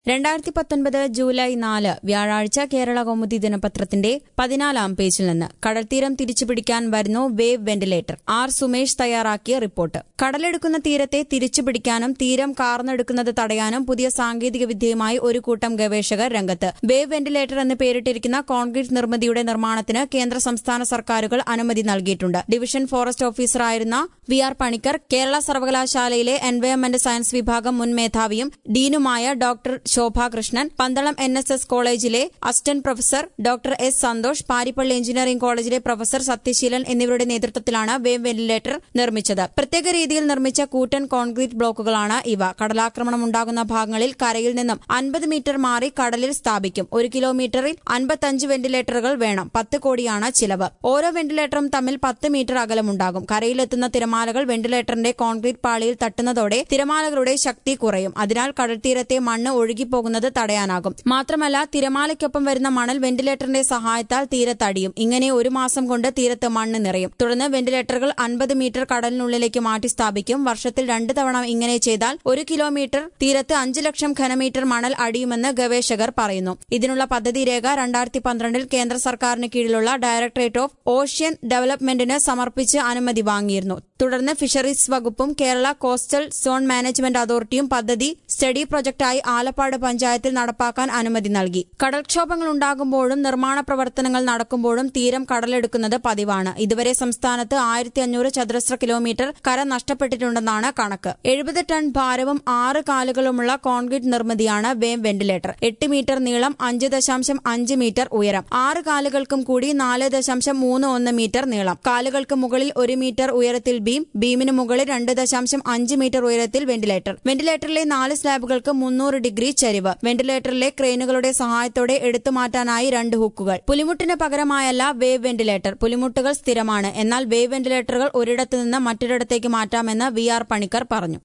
രണ്ടായിരത്തി പത്തൊൻപത് ജൂലൈ നാല് വ്യാഴാഴ്ച കേരള കൗമുദി ദിനപത്രത്തിന്റെ പതിനാലാം പേജിൽ നിന്ന് കടൽത്തീരം തിരിച്ചുപിടിക്കാൻ വരുന്നു വേവ് വെന്റിലേറ്റർ ആർ സുമേഷ് തയ്യാറാക്കിയ റിപ്പോർട്ട് കടലെടുക്കുന്ന തീരത്തെ തിരിച്ചുപിടിക്കാനും തീരം കാർന്നെടുക്കുന്നത് തടയാനും പുതിയ സാങ്കേതിക വിദ്യയുമായി ഒരു കൂട്ടം ഗവേഷകർ രംഗത്ത് വേവ് വെന്റിലേറ്റർ എന്ന് പേരിട്ടിരിക്കുന്ന കോൺക്രീറ്റ് നിർമ്മിതിയുടെ നിർമ്മാണത്തിന് കേന്ദ്ര സംസ്ഥാന സർക്കാരുകൾ അനുമതി നൽകിയിട്ടുണ്ട് ഡിവിഷൻ ഫോറസ്റ്റ് ഓഫീസറായിരുന്ന വി ആർ പണിക്കർ കേരള സർവകലാശാലയിലെ എൻവയോൺമെന്റ് സയൻസ് വിഭാഗം മുൻ മേധാവിയും ഡീനുമായ doctor Shobha Krishnan Pandalam N S S കോളേജിലെ assistant professor doctor S Santhosh Paripally engineering കോളേജിലെ പ്രൊഫസർ സത്യശീലൻ എന്നിവരുടെ നേതൃത്വത്തിലാണ് വേവ് വെന്റിലേറ്റർ നിർമ്മിച്ചത് പ്രത്യേക രീതിയിൽ നിർമ്മിച്ച കൂറ്റൻ കോൺക്രീറ്റ് ബ്ലോക്കുകളാണ് ഇവ കടലാക്രമണം ഉണ്ടാകുന്ന ഭാഗങ്ങളിൽ കരയിൽ നിന്നും അൻപത് മീറ്റർ മാറി കടലിൽ സ്ഥാപിക്കും ഒരു കിലോമീറ്ററിൽ അൻപത്തഞ്ച് വെന്റിലേറ്ററുകൾ വേണം പത്ത് കോടിയാണ് ചിലവ് ഓരോ വെന്റിലേറ്ററും തമ്മിൽ പത്ത് മീറ്റർ അകലമുണ്ടാകും കരയിലെത്തുന്ന തിരമാലകൾ വെന്റിലേറ്ററിന്റെ കോൺക്രീറ്റ് പാളിയിൽ തട്ടുന്നതോടെ തിരമാലകളുടെ ശക്തി കുറയും അതിനാൽ കടൽത്തീരത്തെ മണ്ണ് ഒഴുകിപ്പോകുന്നത് തടയാനാകും മാത്രമല്ല തിരമാലയ്ക്കൊപ്പം വരുന്ന മണൽ വെന്റിലേറ്ററിന്റെ സഹായത്താൽ തീരത്തടിയും ഇങ്ങനെ ഒരു മാസം കൊണ്ട് തീരത്ത് മണ്ണ് നിറയും തുടർന്ന് വെന്റിലേറ്ററുകൾ അൻപത് മീറ്റർ കടലിനുള്ളിലേക്ക് മാറ്റി സ്ഥാപിക്കും വർഷത്തിൽ രണ്ട് തവണ ഇങ്ങനെ ചെയ്താൽ ഒരു കിലോമീറ്റർ തീരത്ത് അഞ്ച് ലക്ഷം ഘനമീറ്റർ മണൽ അടിയുമെന്ന് ഗവേഷകർ പറയുന്നു ഇതിനുള്ള പദ്ധതി രേഖ രണ്ടായിരത്തി പന്ത്രണ്ടിൽ കേന്ദ്ര സർക്കാരിന് കീഴിലുള്ള ഡയറക്ടറേറ്റ് ഓഫ് ഓഷ്യൻ ഡെവലപ്മെന്റിന് സമർപ്പിച്ച് അനുമതി വാങ്ങിയിരുന്നു തുടർന്ന് ഫിഷറീസ് വകുപ്പും കേരള കോസ്റ്റൽ സോൺ മാനേജ്മെന്റ് അതോറിറ്റിയും പദ്ധതി സ്റ്റഡി പ്രൊജക്ടായി ആലപ്പാട് പഞ്ചായത്തിൽ നടപ്പാക്കാൻ അനുമതി നൽകി കടൽക്ഷോഭങ്ങൾ ഉണ്ടാകുമ്പോഴും നിർമ്മാണ പ്രവർത്തനങ്ങൾ നടക്കുമ്പോഴും തീരം കടലെടുക്കുന്നത് പതിവാണ് ഇതുവരെ സംസ്ഥാനത്ത് ആയിരത്തി അഞ്ഞൂറ് ചതുരശ്ര കിലോമീറ്റർ കര നഷ്ടപ്പെട്ടിട്ടുണ്ടെന്നാണ് കണക്ക് എഴുപത് ടൺ ഭാരവും ആറ് കാലുകളുമുള്ള കോൺക്രീറ്റ് നിർമ്മിതിയാണ് വേം വെന്റിലേറ്റർ എട്ട് മീറ്റർ നീളം അഞ്ച് ദശാംശം അഞ്ച് മീറ്റർ ഉയരം ആറ് കാലുകൾക്കും കൂടി നാല് ദശാംശം മൂന്ന് ഒന്ന് മീറ്റർ നീളം കാലുകൾക്ക് മുകളിൽ ഒരു മീറ്റർ ഉയരത്തിൽ ബീം ബീമിന് മുകളിൽ രണ്ട് ദശാംശം അഞ്ച് മീറ്റർ ഉയരത്തിൽ വെന്റിലേറ്റർ വെന്റിലേറ്ററിലെ നാല് സ്ലാബുകൾക്ക് മുന്നൂറ് ഡിഗ്രി ചരിവ് വെന്റിലേറ്ററിലെ ക്രെയിനുകളുടെ സഹായത്തോടെ എടുത്തുമാറ്റാനായി രണ്ട് ഹുക്കുകൾ പുലിമുട്ടിന് പകരമായല്ല വേവ് വെന്റിലേറ്റർ പുലിമുട്ടുകൾ സ്ഥിരമാണ് എന്നാൽ വേവ് വെന്റിലേറ്ററുകൾ ഒരിടത്തു നിന്ന് മറ്റൊരിടത്തേക്ക് മാറ്റാമെന്ന് വി ആർ പണിക്കർ പറഞ്ഞു